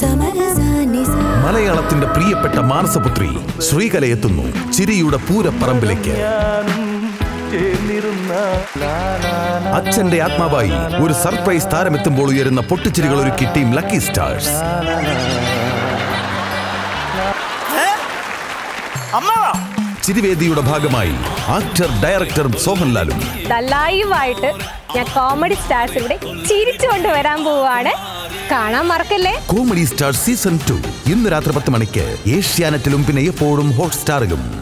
സമരസാനി സാ മലയാളത്തിന്റെ പ്രിയപ്പെട്ട മാനസപുത്രി ശ്രീകല എത്തുന്നു ചിരിയുടെ പൂരപ്പറമ്പിലേക്ക് അച്ഛന്റെ ആത്മാവായി ഒരു സർപ്രൈസ് താരമെത്തുമ്പോൾ ഉയരുന്ന പൊട്ടിച്ചിരികൾ ഒരുക്കി ടീം ലക്കി സ്റ്റാർസ് ചിരിവേദിയുടെ ഭാഗമായി ആക്ടർ ഡയറക്ടർ സോഹൻലാലും ലൈവായിട്ട് ഞാൻ കോമഡി സ്റ്റാർസ് ഇവിടെ ചിരിച്ചുകൊണ്ട് വരാൻ പോവുകയാണ് കാണാൻ മറക്കല്ലേ കോമഡി സ്റ്റാർ സീസൺ ടു ഇന്ന് രാത്രി പത്ത് മണിക്ക് ഏഷ്യാനെറ്റിലും പിന്നെ എപ്പോഴും ഹോട്ട്സ്റ്റാറിലും